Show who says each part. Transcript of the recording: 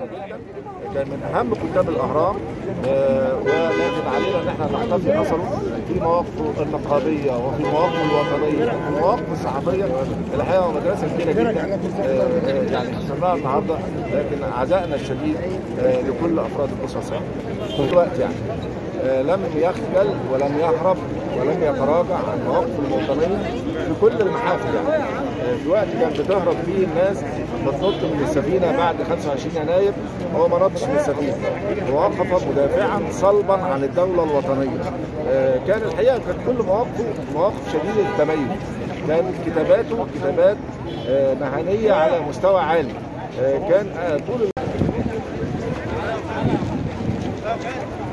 Speaker 1: عظيمه جدا كان من اهم كتاب الاهرام آه، ولكن علينا ان احنا نحتفي اثره في مواقفه النقابيه وفي مواقفه الوطنيه وفي مواقفه الصحفيه الحقيقه هو مدرسه كبيره جدا آه، آه، يعني خسرناها النهارده لكن عزائنا الشديد آه، لكل افراد الاسره الصحيه. في الوقت يعني آه، لم يخجل ولم يهرب ولم يتراجع عن مواقفه الوطنيه في كل المحافل يعني آه، في وقت كان بتهرب فيه الناس بتنط من السفينه بعد 25 يناير هو ما نطش من السفينه ووقف مدافعا صلبا عن الدوله الوطنيه آه، كان الحقيقه كانت كل مواقفه مواقف شديده التميز كانت كتاباته كتابات آه، مهنيه على مستوى عالي آه، كان آه، طول